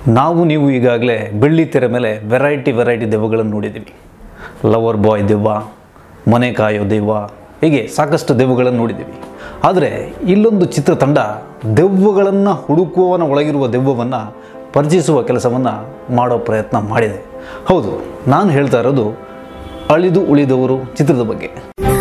ನಾವು ನೀವು ಈಗಾಗಲೇ ಬೆಳ್ಳಿ ತೆರೆ ಮೇಲೆ ವೆರೈಟಿ ವೆರೈಟಿ ದೆವ್ವಗಳನ್ನು ನೋಡಿದ್ದೀವಿ ಲವರ್ ಬಾಯ್ ದೆವ್ವ ಮನೆ ಕಾಯೋ ದೆವ್ವ ಹೀಗೆ ಸಾಕಷ್ಟು ದೆವ್ವಗಳನ್ನು ನೋಡಿದ್ದೀವಿ ಆದರೆ ಇಲ್ಲೊಂದು ಚಿತ್ರತಂಡ ದೆವ್ವಗಳನ್ನು ಹುಡುಕುವವನ ಒಳಗಿರುವ ದೆವ್ವವನ್ನು ಪರಿಚಯಿಸುವ ಕೆಲಸವನ್ನು ಮಾಡೋ ಪ್ರಯತ್ನ ಮಾಡಿದೆ ಹೌದು ನಾನು ಹೇಳ್ತಾ ಇರೋದು ಅಳಿದು ಉಳಿದವರು ಚಿತ್ರದ ಬಗ್ಗೆ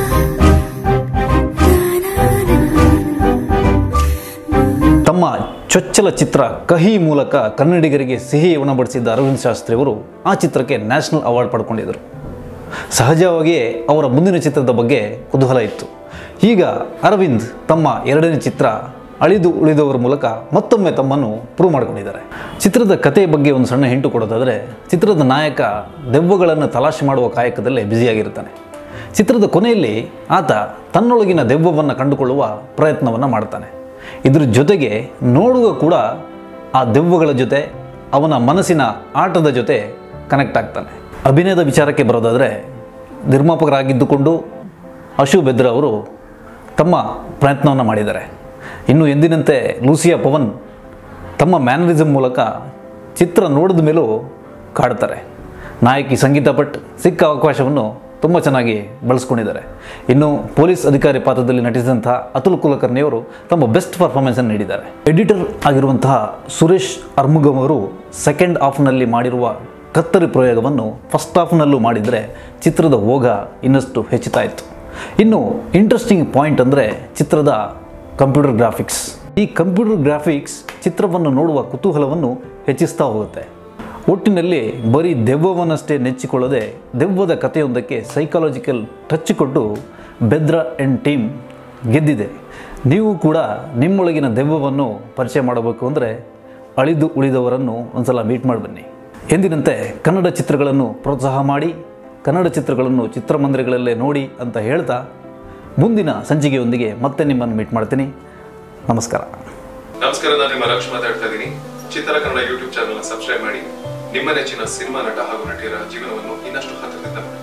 ತಮ್ಮ ಚೊಚ್ಚಲ ಚಿತ್ರ ಕಹಿ ಮೂಲಕ ಕನ್ನಡಿಗರಿಗೆ ಸಿಹಿ ಉಣಬಡಿಸಿದ್ದ ಅರವಿಂದ್ ಶಾಸ್ತ್ರಿ ಅವರು ಆ ಚಿತ್ರಕ್ಕೆ ನ್ಯಾಷನಲ್ ಅವಾರ್ಡ್ ಪಡ್ಕೊಂಡಿದ್ದರು ಸಹಜವಾಗಿಯೇ ಅವರ ಮುಂದಿನ ಚಿತ್ರದ ಬಗ್ಗೆ ಕುತೂಹಲ ಇತ್ತು ಈಗ ಅರವಿಂದ್ ತಮ್ಮ ಎರಡನೇ ಚಿತ್ರ ಅಳಿದು ಉಳಿದವರ ಮೂಲಕ ಮತ್ತೊಮ್ಮೆ ತಮ್ಮನ್ನು ಪ್ರೂವ್ ಮಾಡಿಕೊಂಡಿದ್ದಾರೆ ಚಿತ್ರದ ಕಥೆಯ ಬಗ್ಗೆ ಒಂದು ಸಣ್ಣ ಹಿಂಟು ಕೊಡೋದಾದರೆ ಚಿತ್ರದ ನಾಯಕ ದೆವ್ವಗಳನ್ನು ತಲಾಶೆ ಮಾಡುವ ಕಾಯಕದಲ್ಲೇ ಬ್ಯುಸಿಯಾಗಿರ್ತಾನೆ ಚಿತ್ರದ ಕೊನೆಯಲ್ಲಿ ಆತ ತನ್ನೊಳಗಿನ ದೆವ್ವವನ್ನು ಕಂಡುಕೊಳ್ಳುವ ಪ್ರಯತ್ನವನ್ನು ಮಾಡ್ತಾನೆ ಇದ್ರ ಜೊತೆಗೆ ನೋಡುವ ಕೂಡ ಆ ದೆವ್ವಗಳ ಜೊತೆ ಅವನ ಮನಸ್ಸಿನ ಆಟದ ಜೊತೆ ಕನೆಕ್ಟ್ ಆಗ್ತಾನೆ ಅಭಿನಯದ ವಿಚಾರಕ್ಕೆ ಬರೋದಾದರೆ ನಿರ್ಮಾಪಕರಾಗಿದ್ದುಕೊಂಡು ಅಶು ಬೆದ್ರ ಅವರು ತಮ್ಮ ಪ್ರಯತ್ನವನ್ನು ಮಾಡಿದ್ದಾರೆ ಇನ್ನು ಎಂದಿನಂತೆ ಲೂಸಿಯಾ ಪವನ್ ತಮ್ಮ ಮ್ಯಾನರಿಸಮ್ ಮೂಲಕ ಚಿತ್ರ ನೋಡಿದ ಮೇಲೂ ಕಾಡ್ತಾರೆ ನಾಯಕಿ ಸಂಗೀತ ಭಟ್ ಸಿಕ್ಕ ಅವಕಾಶವನ್ನು ತುಂಬ ಚೆನ್ನಾಗಿ ಬಳಸ್ಕೊಂಡಿದ್ದಾರೆ ಇನ್ನು ಪೊಲೀಸ್ ಅಧಿಕಾರಿ ಪಾತ್ರದಲ್ಲಿ ನಟಿಸಿದಂತಹ ಅತುಲ್ ಕುಲಕರ್ಣಿಯವರು ತಮ್ಮ ಬೆಸ್ಟ್ ಪರ್ಫಾರ್ಮೆನ್ಸನ್ನು ನೀಡಿದ್ದಾರೆ ಎಡಿಟರ್ ಆಗಿರುವಂತಹ ಸುರೇಶ್ ಅರ್ಮುಗಮ್ ಅವರು ಸೆಕೆಂಡ್ ಹಾಫ್ನಲ್ಲಿ ಮಾಡಿರುವ ಕತ್ತರಿ ಪ್ರಯೋಗವನ್ನು ಫಸ್ಟ್ ಹಾಫ್ನಲ್ಲೂ ಮಾಡಿದರೆ ಚಿತ್ರದ ಓಘ ಇನ್ನಷ್ಟು ಹೆಚ್ಚುತ್ತಾ ಇತ್ತು ಇನ್ನು ಇಂಟ್ರೆಸ್ಟಿಂಗ್ ಪಾಯಿಂಟ್ ಅಂದರೆ ಚಿತ್ರದ ಕಂಪ್ಯೂಟರ್ ಗ್ರಾಫಿಕ್ಸ್ ಈ ಕಂಪ್ಯೂಟರ್ ಗ್ರಾಫಿಕ್ಸ್ ಚಿತ್ರವನ್ನು ನೋಡುವ ಕುತೂಹಲವನ್ನು ಹೆಚ್ಚಿಸ್ತಾ ಹೋಗುತ್ತೆ ಒಟ್ಟಿನಲ್ಲಿ ಬರೀ ದೆವ್ವವನ್ನಷ್ಟೇ ನೆಚ್ಚಿಕೊಳ್ಳದೆ ದೆವ್ವದ ಕಥೆಯೊಂದಕ್ಕೆ ಸೈಕಾಲಜಿಕಲ್ ಟಚ್ ಕೊಟ್ಟು ಬೆದ್ರ ಆ್ಯಂಡ್ ಟೀಮ್ ಗೆದ್ದಿದೆ ನೀವು ಕೂಡ ನಿಮ್ಮೊಳಗಿನ ದೆವ್ವವನ್ನು ಪರಿಚಯ ಮಾಡಬೇಕು ಅಂದರೆ ಅಳಿದು ಉಳಿದವರನ್ನು ಒಂದ್ಸಲ ಮೀಟ್ ಮಾಡಿ ಬನ್ನಿ ಎಂದಿನಂತೆ ಕನ್ನಡ ಚಿತ್ರಗಳನ್ನು ಪ್ರೋತ್ಸಾಹ ಮಾಡಿ ಕನ್ನಡ ಚಿತ್ರಗಳನ್ನು ಚಿತ್ರಮಂದಿರಗಳಲ್ಲೇ ನೋಡಿ ಅಂತ ಹೇಳ್ತಾ ಮುಂದಿನ ಸಂಚಿಕೆಯೊಂದಿಗೆ ಮತ್ತೆ ನಿಮ್ಮನ್ನು ಮೀಟ್ ಮಾಡ್ತೀನಿ ನಮಸ್ಕಾರ ನಮಸ್ಕಾರ ನಾನು ನಿಮ್ಮ ರಕ್ಷ ಮಾತಾಡ್ತಾ ಇದ್ದೀನಿ ಚಿತ್ರ ಕನ್ನಡ ಯೂಟ್ಯೂಬ್ ಚಾನಲ್ ಸಬ್ಸ್ಕ್ರೈಬ್ ಮಾಡಿ ನಿಮ್ಮ ನೆಚ್ಚಿನ ಸಿನಿಮಾ ನಟ ಹಾಗೂ ನಟಿಯರ ಜೀವನವನ್ನು ಇನ್ನಷ್ಟು ಹತ್ತಿರದಿಂದ ನೋಡಿ